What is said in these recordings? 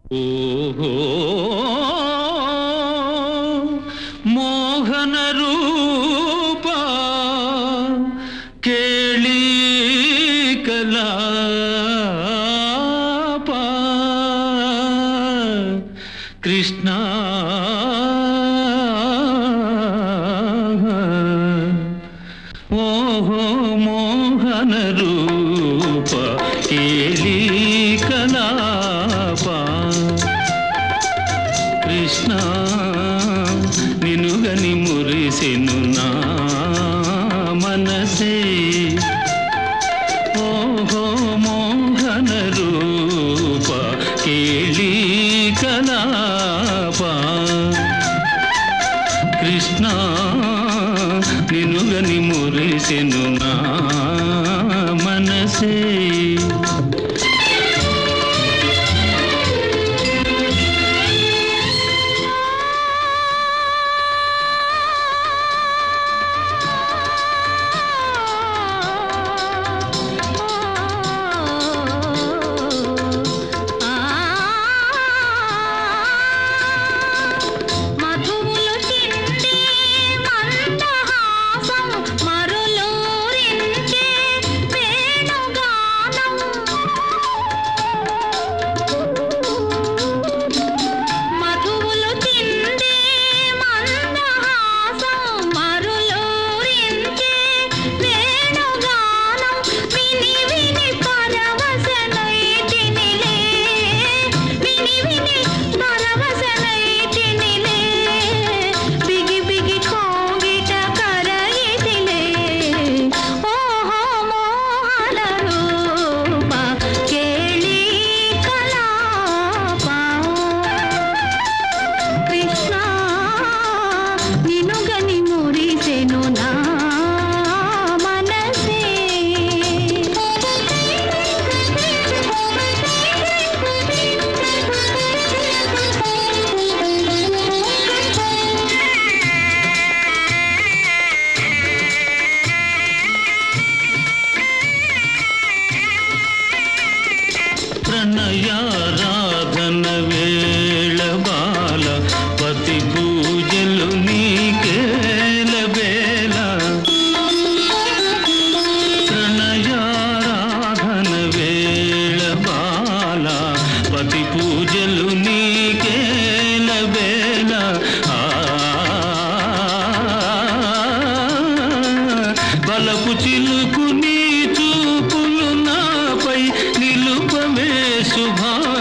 ఓహో మోహన రూప కేళీ కలాప కృష్ణ ఓహో మోహన రూప కేళీ కలాప కృష్ణ నినుగని మురిసెను నా మనసే ఓహో మోహన రూప కేళీ కలాప కృష్ణ నినుగని మురిసెను నా మనసే మధువులు చిందే మందహాసం మరులూరించే వేణుగానం మధువులు చిందే మందహాసం మరులూరించే వేణుగానం విని విని పరవశనైతినిలే విని విని పరవశనైతినిలే బిగి బిగి కోగిట కరయితిలే ఓహో మోహన రూప కేళీ కలాప కృష్ణ నినుగని మురిసెను నా మనసే ప్రణయారాధన వేళ బాల పతి పూజలు నీకేల వేళ ప్రణయారాధన వేళ బాల పతి పూజలు నీకేల వేళ ఆ బలపు చిలుకు నీ చూపులు నాపై నిలుపవే శుభా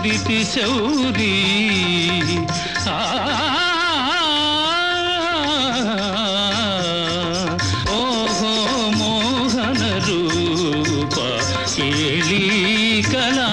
ನುಡಿತಿ ಶೌರಿ ಆ ಓಹೋ ಮೋಹನ ರೂಪ ಕೇಳಿ ಕಲಾ